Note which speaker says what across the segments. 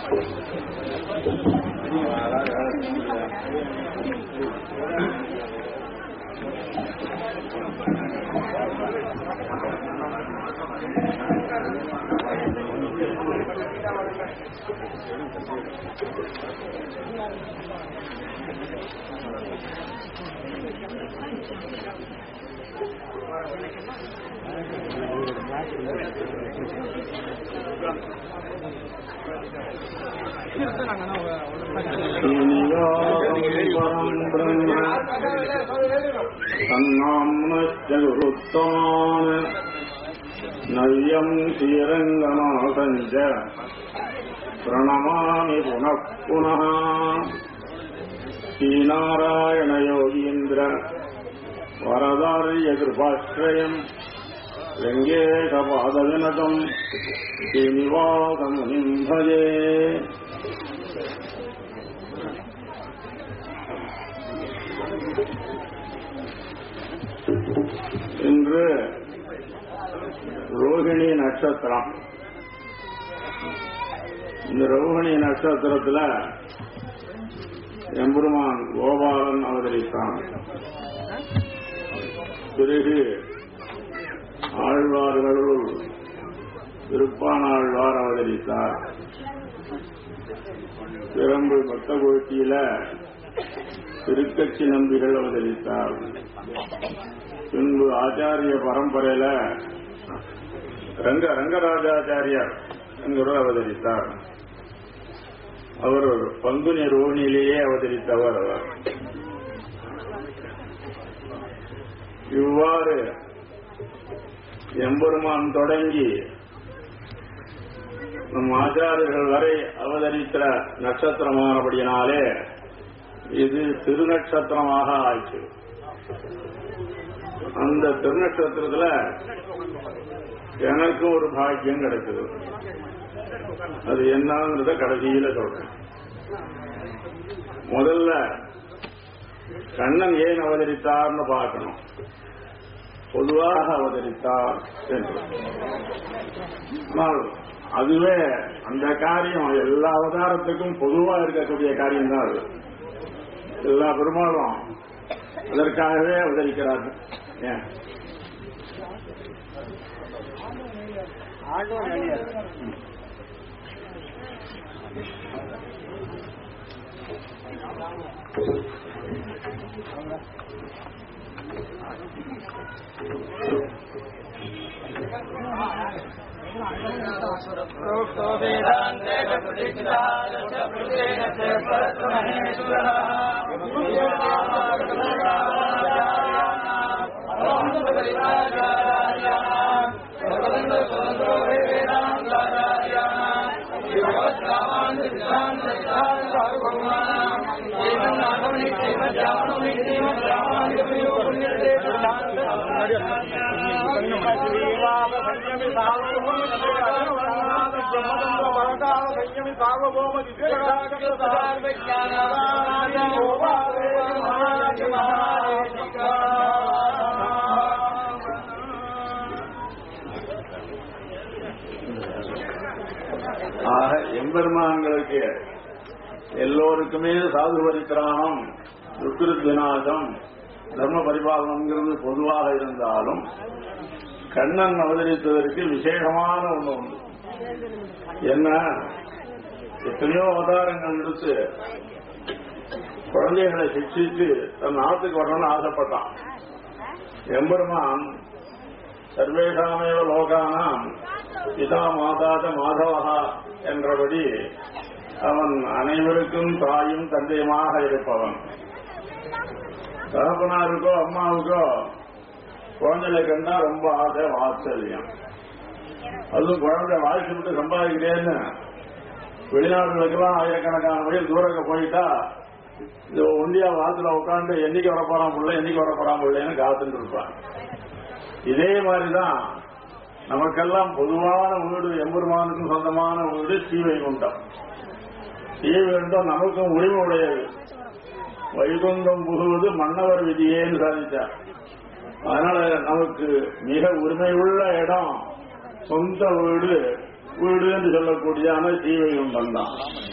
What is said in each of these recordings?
Speaker 1: श्रीनिवासम् परम् ब्रह्म तन्नाम्नश्च गुरुत्तमान् नव्यम् श्रीरङ्गनाथम् च प्रणमामि पुनः पुनः श्रीनारायणयोगीन्द्र वरदार्यकृपाश्रयम् लिङ्गेशपादविनतम् श्रीनिवासमुनिम् भजे இன்று ரோகிணி நட்சத்திரம் இந்த ரோகிணி நட்சத்திரத்துல எம்பெருமான் கோபாலன் அவதரித்தான் பிறகு ஆழ்வார்களுள் திருப்பானாழ்வார் அவதரித்தார் பிரம்பு பக்த கோஷ்டியில திருக்கட்சி நம்பிகள் அவதரித்தார் பின்பு ஆச்சாரிய பரம்பரையில ரங்க ரங்கராஜாச்சாரியார் என்கிறவர் அவதரித்தார் அவர் ஒரு பங்குனி ரோணியிலேயே அவதரித்தவர் அவர் இவ்வாறு எம்பெருமான் தொடங்கி நம் ஆச்சாரியர்கள் வரை அவதரித்த நட்சத்திரமானபடியினாலே இது திருநட்சத்திரமாக ஆச்சு அந்த திருநட்சத்திரத்துல எனக்கும் ஒரு பாக்கியம் கிடைச்சது அது என்னங்கிறத கடைசியில சொல்றேன் முதல்ல கண்ணன் ஏன் அவதரித்தார்னு பார்க்கணும் பொதுவாக அவதரித்தார் என்று ஆனால் அதுவே அந்த காரியம் எல்லா அவதாரத்துக்கும் பொதுவா இருக்கக்கூடிய காரியம் தான் அது எல்லா பெருமாளும் அதற்காகவே அவதரிக்கிறார்கள் ஏன்
Speaker 2: प्रोक्तो वेदान्ते प्रतिष्ठातेन च परत्महेश्वरः
Speaker 1: ஆக எம்பெருமான்களுக்கு எல்லோருக்குமே சாது பரித்திராணம் துக்கிருத் விநாசம் தர்ம பரிபாலனம்ங்கிறது பொதுவாக இருந்தாலும் கண்ணன் அவதரித்ததற்கு விசேஷமான ஒண்ணு உண்டு என்ன எத்தனையோ அவதாரங்கள் எடுத்து குழந்தைகளை சிக்ஷித்து தன் நாட்டுக்கு வரணும்னு ஆசைப்பட்டான் எம்பெருமான் சர்வேஷாமேவ லோகானாம் பிதா மாதாத மாதவகா என்றபடி அவன் அனைவருக்கும் தாயும் தந்தையுமாக இருப்பவன் தகப்பனாருக்கோ அம்மாவுக்கோ குழந்தைகளை கண்டா ரொம்ப ஆசை வாத்சல்யம் அதுவும் குழந்தை வாழ்க்கை விட்டு சம்பாதிக்கிறேன்னு வெளிநாடுகளுக்கெல்லாம் ஆயிரக்கணக்கான மைல் தூரங்க போயிட்டா இந்த ஒண்டியா வாரத்துல உட்காந்து என்னைக்கு வரப்போறான் பிள்ளை என்னைக்கு வரப்போறான் பிள்ளைன்னு காத்துட்டு இருப்பான் இதே மாதிரிதான் நமக்கெல்லாம் பொதுவான வீடு எம்பெருமானுக்கும் சொந்தமான வீடு ஸ்ரீவைகுண்டம் ஸ்ரீவைகுண்டம் நமக்கும் உரிமை உடையது வைகுண்டம் புகுவது மன்னவர் விதியேன்னு சாதித்தார் அதனால நமக்கு மிக உரிமை உள்ள இடம் சொந்த வீடு வீடு என்று சொல்லக்கூடியான ஸ்ரீவைகுண்டம் தான்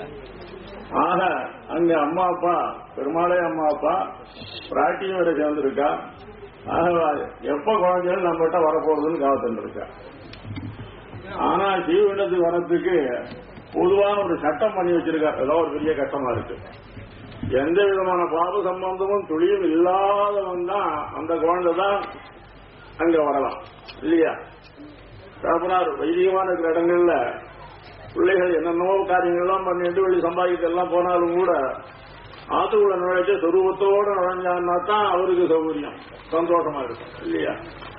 Speaker 1: ஆக அங்க அம்மா அப்பா பெருமாளே அம்மா அப்பா பிராட்டியும் வரை சேர்ந்திருக்கா ஆக எப்ப குழந்தைகள் நம்மகிட்ட வரப்போகுதுன்னு காத்துட்டு இருக்கா ஆனா ஸ்ரீவைகுண்டத்துக்கு வரத்துக்கு பொதுவான ஒரு சட்டம் பண்ணி வச்சிருக்காரு ஏதோ ஒரு பெரிய கஷ்டமா இருக்கு எந்த விதமான பாப சம்பந்தமும் துளியும் இல்லாதவன் தான் அந்த குழந்தை தான் அங்க வரலாம் இல்லையா தகப்பனார் வைதிகமான இருக்கிற இடங்கள்ல பிள்ளைகள் என்னென்னவோ காரியங்கள்லாம் பண்ணிட்டு வெளி சம்பாதிக்க எல்லாம் போனாலும் கூட ஆத்துக்குள்ள நுழைச்சு சொரூபத்தோட நுழைஞ்சான்னா தான் அவருக்கு சௌகரியம் சந்தோஷமா இருக்கும் இல்லையா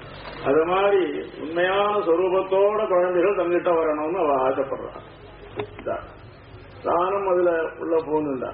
Speaker 1: அது மாதிரி உண்மையான சொரூபத்தோட குழந்தைகள் தங்கிட்ட வரணும்னு அவ ஆசைப்படுறான் இதான். தானும் அதுல உள்ள போகணுண்டா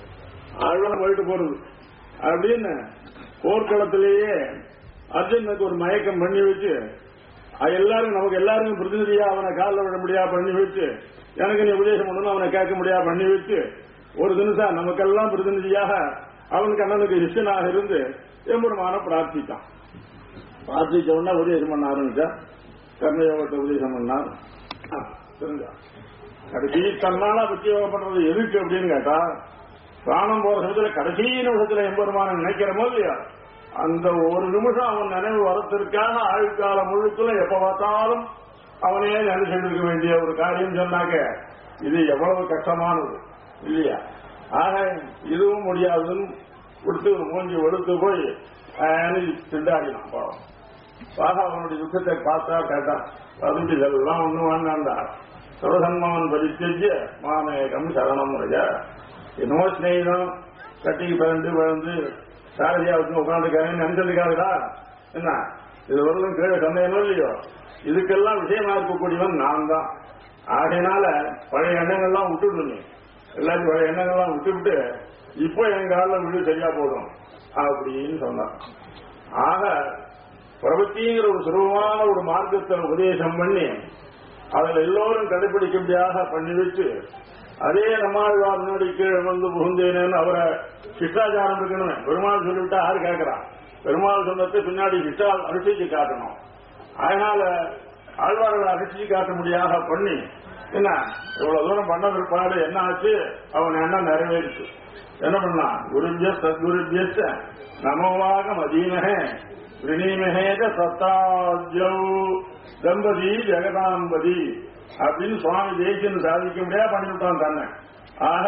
Speaker 1: ஆழ்வார் போயிட்டு போறது அப்படின்னு போர்க்களத்திலேயே அர்ஜுனுக்கு ஒரு மயக்கம் பண்ணி வச்சு அது எல்லாரும் நமக்கு எல்லாருக்கும் பிரதிநிதியா அவனை காலில் விட முடியா பண்ணி வச்சு எனக்கு நீ உபதேசம் பண்ணணும் அவனை கேட்க முடியா பண்ணி வச்சு ஒரு தினசா நமக்கெல்லாம் பிரதிநிதியாக அவனுக்கு அண்ணனுக்கு இஷ்டனாக இருந்து எம்பெருமான பிரார்த்தித்தான் பிரார்த்திச்ச உடனே உபதேசம் பண்ண ஆரம்பிச்சா கர்மயோகத்தை உபதேசம் பண்ணார் ஆ, தெரிஞ்சா கடைசி தன்னால பத்தியோகம் பண்றது எதுக்கு அப்படின்னு கேட்டா பிராணம் போற சமயத்துல கடைசி நிமிஷத்துல எம்பெருமான நினைக்கிறோமோ இல்லையா அந்த ஒரு நிமிஷம் அவன் நினைவு வரத்திற்காக ஆயுட்காலம் முழுக்கல எப்ப பார்த்தாலும் அவனையே நினைச்சிட்டு இருக்க வேண்டிய ஒரு காரியம் சொன்னாக்க இது எவ்வளவு கஷ்டமானது இல்லையா ஆக இதுவும் முடியாதுன்னு கொடுத்து மூஞ்சி வெளுத்து போய் ஆன்னு திண்டாடினான் பாவம் பாக அவனுடைய துக்கத்தை பார்த்தா கேட்டான் அதுக்கு இதெல்லாம் ஒண்ணு வேண்டாண்டா சுரசன்மவன் பரித்தெஜ்ய மாமேகம் சரணம் ரஜா என்னமோ ஸ்நேகிதம் கட்டிக்கு பிறந்து பிறந்து சாரதியா வச்சு உட்காந்துருக்காங்கன்னு நினைச்சிருக்காருடா என்ன இது வரலும் கீழே சொன்னேனோ இல்லையோ இதுக்கெல்லாம் விஷயமா இருக்கக்கூடியவன் நான் தான் ஆகையினால பழைய எண்ணங்கள்லாம் விட்டுடுங்க எல்லாரும் பழைய எண்ணங்கள்லாம் விட்டுவிட்டு இப்போ என் காலில் விடு சரியா போதும் அப்படின்னு சொன்னான் ஆக பிரபத்திங்கிற ஒரு சுலபமான ஒரு மார்க்கத்தை உபதேசம் பண்ணி அதில் எல்லோரும் கடைபிடிக்கும்படியாக பண்ணி வச்சு அதே நம்மாழ்வார் முன்னாடி கீழே வந்து புகுந்தேனேன்னு அவரை சிஷ்டாச்சாரம் இருக்கணுமே பெருமாள் சொல்லிவிட்டா யாரு கேட்கிறான் பெருமாள் சொன்னதை பின்னாடி சிஷ்டா அரிசிச்சு காட்டணும் அதனால ஆழ்வார்களை அரிசிச்சு காட்ட முடியாத பண்ணி என்ன இவ்வளவு தூரம் பண்ண பிற்பாடு என்ன ஆச்சு அவன் எண்ணம் நிறைவேறிச்சு என்ன பண்ணா குருபிய சத்குருபிய நமோவாக மதீமகே பிரணீமகேத சத்தாஜௌ தம்பதி ஜெகதாம்பதி அப்படின்னு சுவாமி தேசியன் சாதிக்க முடியா பண்ணிவிட்டான் தன்னை ஆக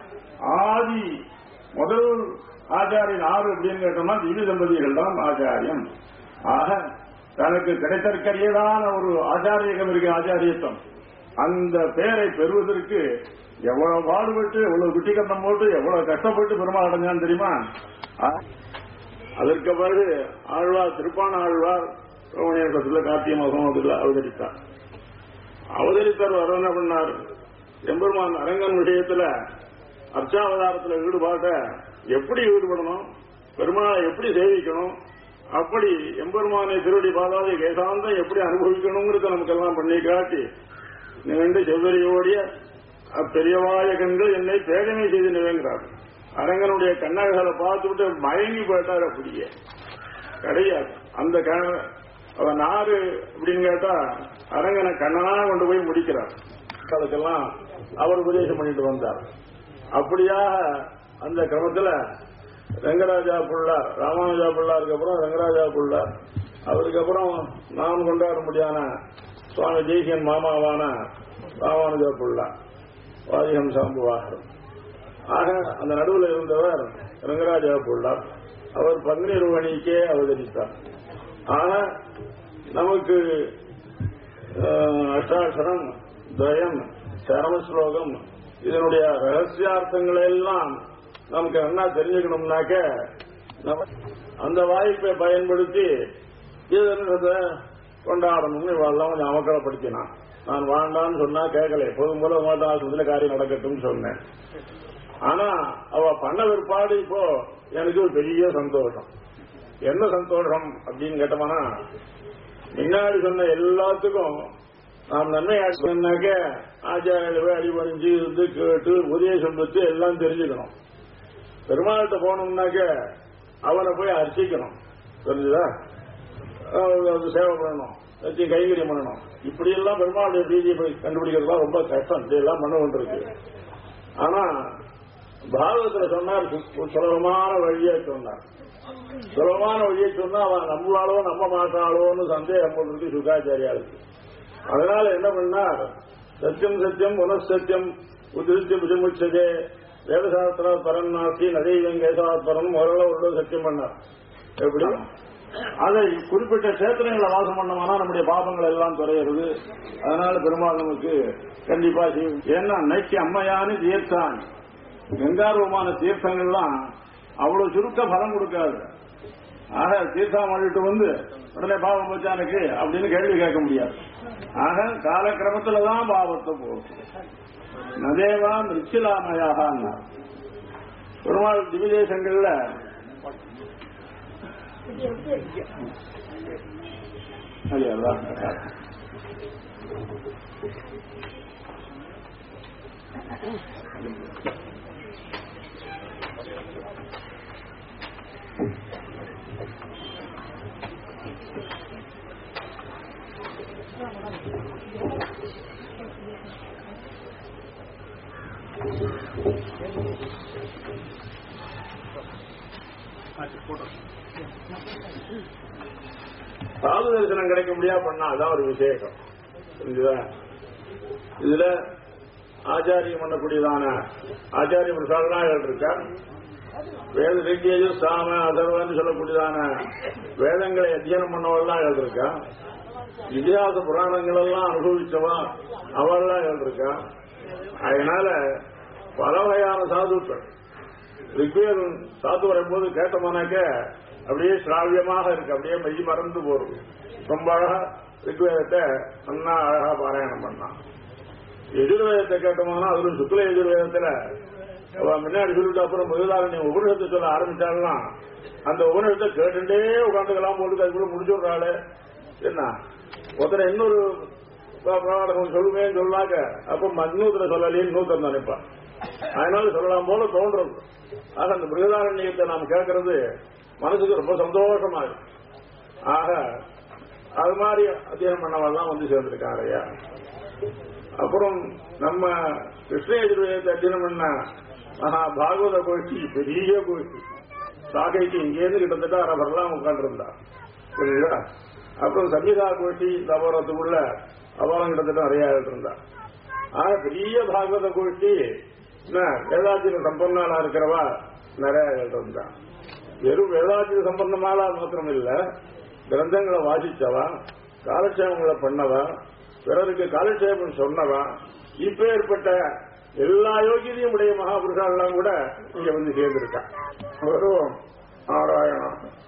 Speaker 1: ஆதி முதல் ஆச்சாரியன் ஆறு அப்படின்னு கேட்டோம்னா திவ்ய தம்பதிகள் தான் ஆச்சாரியம் ஆக தனக்கு கிடைத்தற்கரியதான ஒரு ஆச்சாரியகம் இருக்கு ஆச்சாரியத்துவம் அந்த பெயரை பெறுவதற்கு எவ்வளவு பாடுபட்டு எவ்வளவு குட்டி கட்டம் போட்டு எவ்வளவு கஷ்டப்பட்டு பெருமாள் அடைஞ்சான்னு தெரியுமா ஆ, அதற்கு பிறகு ஆழ்வார் திருப்பான ஆழ்வார் ரோமணியத்துல கார்த்திகை மாதம் அதில் அவதரித்தார் அவதரித்தார் வர என்ன பண்ணார் எம்பெருமான் அரங்கன் விஷயத்துல அர்ச்சாவதாரத்துல ஈடுபாட்ட எப்படி ஈடுபடணும் பெருமாளை எப்படி சேவிக்கணும் அப்படி எம்பெருமானை திருவடி பாதாதி கேசாந்தம் எப்படி அனுபவிக்கணுங்கிறத நமக்கெல்லாம் பண்ணி காட்டி நிகழ்ந்து செவ்வரியோடைய அப்பெரியவாய கண்கள் என்னை பேதமை செய்து நிகழ்கிறார் அரங்கனுடைய கண்ணகங்களை பார்த்துவிட்டு மயங்கி போயிட்டார் அப்படியே கிடையாது அந்த க- அவன் நாறு அப்படின்னு கேட்டா அரங்கனை கண்ணனா கொண்டு போய் முடிக்கிறார் அதுக்கெல்லாம் அவர் உபதேசம் பண்ணிட்டு வந்தார் அப்படியாக அந்த கிரமத்துல ரங்கராஜா புள்ளார் ராமானுஜா புள்ளாருக்கு அப்புறம் ரங்கராஜா புள்ளார் அவருக்கு அப்புறம் நாம் கொண்டாட முடியாத சுவாமி தேசியன் மாமாவான ராமானுஜா புள்ளார் வாதிகம் சாம்புவாகர் ஆக அந்த நடுவில் இருந்தவர் ரங்கராஜா புள்ளார் அவர் பன்னிருவணிக்கே அவதரித்தார் ஆக நமக்கு அஹ், அஷ்டாட்சரம் துவயம் சரம ஸ்லோகம் இதனுடைய ரகசியார்த்தங்களை எல்லாம் நமக்கு என்ன தெரிஞ்சுக்கணும்னாக்க நம்ம அந்த வாய்ப்பை பயன்படுத்தி இதன்றத கொண்டாடணும்னு இவெல்லாம் கொஞ்சம் அமக்கலப்படுத்தினான் நான் வாண்டான்னு சொன்னா கேட்கல எப்போதும் போல மாட்டாசத்துல காரியம் நடக்கட்டும்னு சொன்னேன் ஆனா அவ பண்ண பிற்பாடு இப்போ எனக்கு ஒரு பெரிய சந்தோஷம் என்ன சந்தோஷம் அப்படின்னு கேட்டோம்னா முன்னாடி சொன்ன எல்லாத்துக்கும் நாம் நன்மை சொன்னாக்க ஆச்சாரியர்களை அடிபணிஞ்சு இருந்து கேட்டு உபதேசம் பெற்று எல்லாம் தெரிஞ்சுக்கணும் பெருமாள்கிட்ட போனோம்னாக்க அவனை போய் அர்ச்சிக்கணும் தெரிஞ்சுதா அவர் அது சேவை பண்ணணும் வச்சு கைகரியம் பண்ணணும் இப்படி எல்லாம் பெருமாளுடைய பிஜேபி கண்டுபிடிக்கிறதுலாம் ரொம்ப கஷ்டம் இதெல்லாம் பண்ண கொண்டிருக்கு ஆனா பாகவத்துல சொன்னார் சு- சுலபமான வழியை சொன்னார் சுலபமான வழியை சொன்னா அவன் நம்மளாலோ நம்ப மாட்டாளோன்னு சந்தேகம் போட்டிருக்கு சுகாச்சாரியாளுக்கு அதனால என்ன பண்ணார் சத்தியம் சத்தியம் புனசத்தியம் உதிரிச்சு புஜமுச்சதே வேதசாஸ்திரா பரன் நாசி நதீவம் கேசவாத் பரன் ஓரளவு உள்ள சத்தியம் பண்ணார் எப்படி அதை குறிப்பிட்ட கஷேத்திரங்களை வாசம் பண்ணோம்னா நம்முடைய பாபங்கள் எல்லாம் குறையிறது அதனால பெருமாள் நமக்கு கண்டிப்பா செய்யும் ஏன்னா அன்னைக்கு அம்மையானு தீர்த்தான் கங்காரூபமான தீர்த்தங்கள்லாம் அவ்வளவு சுருக்க பலம் கொடுக்காது ஆக தீர்த்தம் பண்ணிட்டு வந்து உடனே பாவம் போச்சானுக்கு அப்படின்னு கேள்வி கேட்க முடியாது ஆக காலக்கிரமத்துல தான் பாவத்தை போகும் நதேவா மிச்சிலாமையாக பெருமாள் திவிதேசங்கள்ல அது அதான் சாது தரிசனம் கிடைக்க முடியா பண்ணா அதான் ஒரு விசேஷம் புரிஞ்சுதா இதுல ஆச்சாரியம் பண்ணக்கூடியதான ஆச்சாரிய பிரசாதனாகள் இருக்கா வேத ரிக்கேஜு சாம அதர்வன்னு சொல்லக்கூடியதான வேதங்களை அத்தியனம் பண்ணவெல்லாம் எழுதிருக்கா இதிகாச புராணங்கள் எல்லாம் அனுபவிச்சவா அவெல்லாம் எழுதிருக்கா அதனால பல வகையான சாதுக்கள் ரிக்வேதம் சாத்து வரும்போது கேட்டோம்னாக்க அப்படியே சிராவியமாக இருக்கு அப்படியே மெய் மறந்து போறது ரொம்ப அழகா ரிக்வேதத்தை நல்லா அழகா பாராயணம் பண்ணான் எதிர்வேதத்தை கேட்டோம்னா அதுவும் சுக்ல எதிர்வேதத்துல அவ முன்னாடி சொல்லிட்டு அப்புறம் முதலாளி நீ உபநிஷத்தை சொல்ல ஆரம்பிச்சாலும் அந்த உபநிஷத்தை கேட்டுட்டே உட்காந்துக்கலாம் போட்டு அதுக்குள்ள முடிச்சுடுறாள் என்ன ஒருத்தனை இன்னொரு பிரகாரம் சொல்லுவேன்னு சொல்லாக்க அப்ப மன்னூத்துல சொல்லலேன்னு நூத்தம் நினைப்பான் அதனால சொல்லலாம் போல தோன்றது ஆக அந்த மிருகதாரண்யத்தை நாம் கேட்கறது மனசுக்கு ரொம்ப சந்தோஷமா இருக்கு ஆக அது மாதிரி அத்தியனம் பண்ணவெல்லாம் வந்து சேர்ந்திருக்காங்க ஐயா அப்புறம் நம்ம கிருஷ்ண எதிர்வேதத்தை அத்தியனம் பண்ண மகா பாகவத கோஷ்டி பெரிய கோஷ்டி சாகைக்கு இங்கேருந்து கிட்டத்தட்ட அரபரெல்லாம் உட்காந்துருந்தா புரியுதா அப்புறம் சங்கீதா கோஷ்டி தபோரத்துக்குள்ள அவரம் கிட்டத்தட்ட நிறைய இருந்தா ஆக பெரிய பாகவத கோஷ்டி என்ன, வேதாத்திர சம்பன்னாளா இருக்கிறவா நிறைய இருந்தா வெறும் வேதாத்திர சம்பந்தமாலா மாத்திரம் இல்ல கிரந்தங்களை வாசிச்சவா காலட்சேபங்களை பண்ணவா பிறருக்கு காலட்சேபம் சொன்னவா இப்ப ஏற்பட்ட எல்லா யோகியதையும் உடைய மகாபுருஷாலாம் கூட இங்க வந்து சேர்ந்திருக்கா வரும் நாராயணா